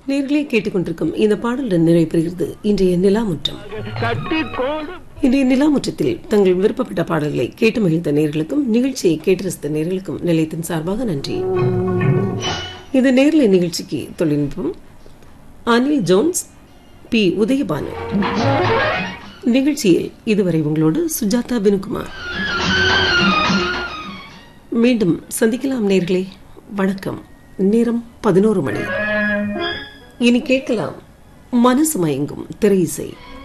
நேர்களே கேட்டுக்கொண்டிருக்கும் இந்த பாடலுடன் நிறைவு பெறுகிறது இன்றைய நிலாமுற்றம் இன்றைய நிலாமுற்றத்தில் தங்கள் விருப்பப்பட்ட பாடல்களை கேட்டு மகிழ்ந்த நேர்களுக்கும் நிகழ்ச்சியை கேட்டு ரசித்த நேர்களுக்கும் நிலையத்தின் சார்பாக நன்றி இந்த நேரலை நிகழ்ச்சிக்கு தொழில்நுட்பம் அனில் ஜோன்ஸ் பி உதயபானு நிகழ்ச்சியில் இதுவரை உங்களோடு சுஜாதா பினுகுமார் மீண்டும் சந்திக்கலாம் நேர்களே வணக்கம் நேரம் பதினோரு மணி இனி கேட்கலாம் மனசு மயங்கும் திரை இசை